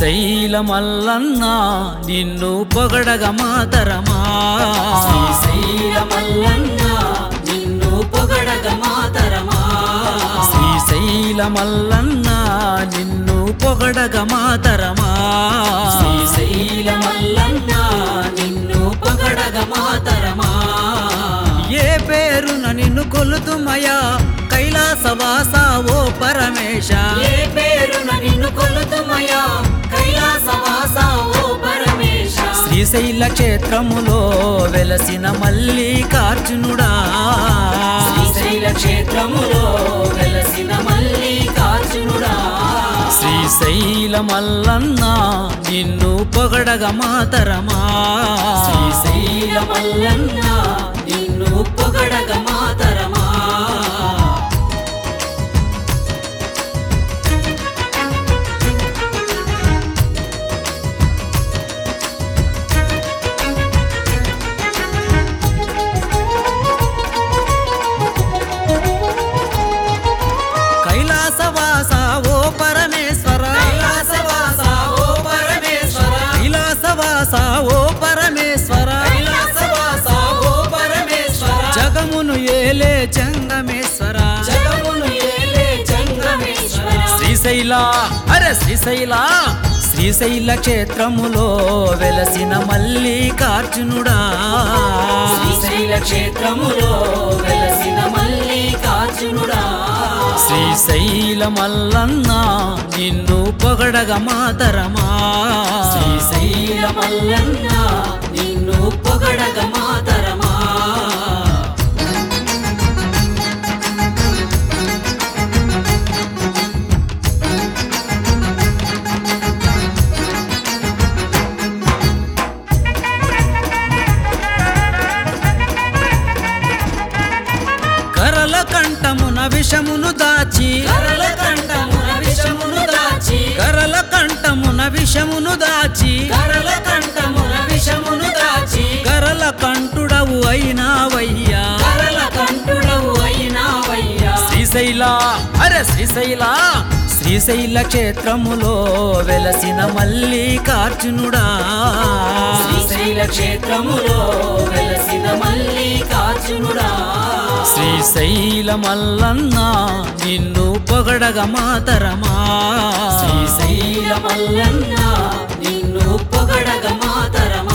శ్రీశైలమల్లన్న నిన్ను పొగడగ మాతరమా శ్రీశైలమల్లన్న నిన్ను పొగడగ మాతరమా శ్రీశైలమల్లన్న నిన్ను పొగడగ మాతరమా శ్రీశైలమల్లన్న నిన్ను పొగడగ మాతరమా ఏ పేరున నిన్ను కొలుతుమయా కైలాసవాస ఓ పరమేశ ఏ పేరున నిన్ను కొలుతుమయా కైలాసవాస ఓ పరమేశ శ్రీశైల క్షేత్రములో వెలసిన మల్లికార్జునుడా శ్రీశైల క్షేత్రములో వెలసిన మల్లికార్జునుడా శ్రీశైలమల్లన్న నిన్ను పొగడగ మాతరమా శ్రీశైలమల్లన్న నిన్ను పొగడగ మాతరమా కైలాసవాస ఓ పరమేశ్వర కైలాసవాస ఓ పరమేశ్వర కైలాసవాస ఓ పరమేశ్వర కైలాసవాస ఓ పరమేశ్వర జగమును ఏలే జంగమేశ్వర జగమును ఏలే జంగమేశ్వర శ్రీశైల అరే శ్రీశైల శ్రీశైల క్షేత్రములో వెలసిన మల్లికార్జునుడా శ్రీశైల క్షేత్రములో వెలసిన మల్లికార్జునుడా శ్రీశైలమల్లన్న నిన్ను పొగడగ మాతరమా శ్రీశైలమల్లన్న నిన్ను పొగడగ మాతరమా కరల కంఠమున విషమును దాచి కరల కంఠమున విషమును దాచి కరల కంఠమున విషమును దాచి కరల కంఠమున విషమును దాచి కరల కంఠుడవు అయినావయ్యా కరల కంఠుడవు అయినావయ్యా శ్రీశైల అరే శ్రీశైల శ్రీశైల క్షేత్రములో వెలసిన మల్లికార్జునుడా శ్రీశైల క్షేత్రములో వెలసిన మల్లికార్జునుడా శ్రీశైలమల్లన్న నిన్ను పొగడగ మాతరమా శ్రీశైలమల్లన్న నిన్ను పొగడగ మాతరమా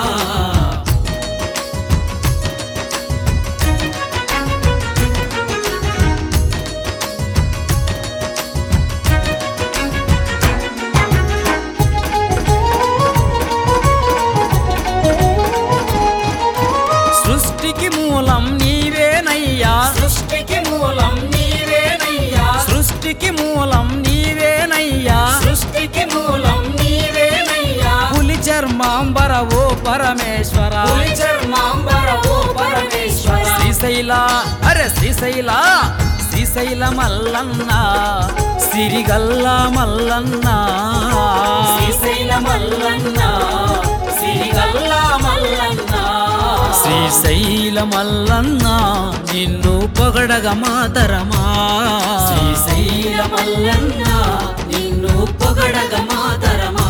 సృష్టికి మూలం నీవేనయ్యా సృష్టికి మూలం నీవేనయ్యా సృష్టికి మూలం నీవేనయ్యా సృష్టికి మూలం నీవేనయ్యా పులి చర్మాంబర ఓ పరమేశ్వర పులి చర్మాంబర ఓ పరమేశ్వర శ్రీశైల అరే శ్రీశైల శ్రీశైల మల్లన్న సిరిగల్ల మల్లన్న శ్రీశైల మల్లన్న సిరిగల్ల మల్లన్న శ్రీశైల మల్లన్న నిన్ను పొగడగ మాతరమా శ్రీశైల మల్లన్న నిన్ను పొగడగ మాతరమా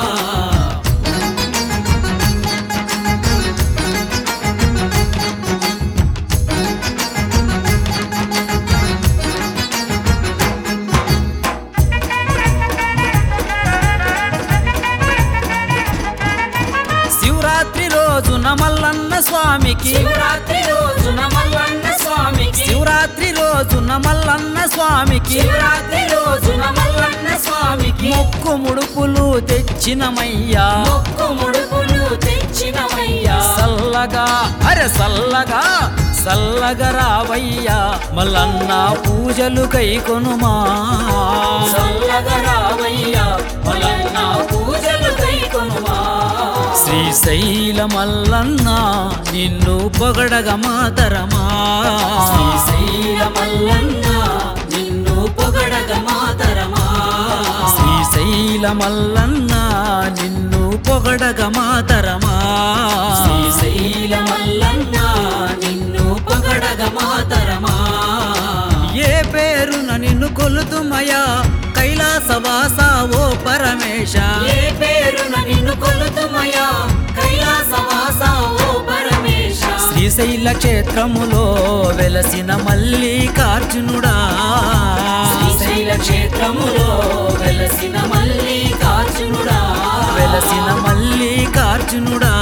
శివరాత్రి రోజున మల్లన్న స్వామికి శివరాత్రి రోజున మల్లన్న స్వామికి శివరాత్రి రోజున మల్లన్న స్వామికి శివరాత్రి రోజున మల్లన్న స్వామికి మొక్కు ముడుపులు తెచ్చినమయ్యా మొక్కు ముడుపులు తెచ్చినమయ్యా సల్లగా అరే సల్లగా సల్లగా రావయ్యా మల్లన్న పూజలు కైకొనుమా చల్లగా రావయ్యా మల్లన్న పూజలు కైకొనుమా శ్రీశైల మల్లన్న నిన్ను పొగడగ మాతరమా శ్రీశైల మల్లన్న నిన్ను పొగడగ మాతరమా శ్రీశైల మల్లన్న నిన్ను పొగడగ మాతరమా శ్రీశైల మల్లన్న నిన్ను పొగడగ మాతరమా ఏ పేరున నిన్ను కొలుతుమయా కైలాసవాస ఓ పరమేశ ఏ పేరున నిన్ను కొలుతుమయా కైలాసవాస ఓ పరమేశ శ్రీశైల క్షేత్రములో వెలసిన మల్లికార్జునుడా శ్రీశైల క్షేత్రములో వెలసిన మల్లికార్జునుడా వెలసిన మల్లికార్జునుడా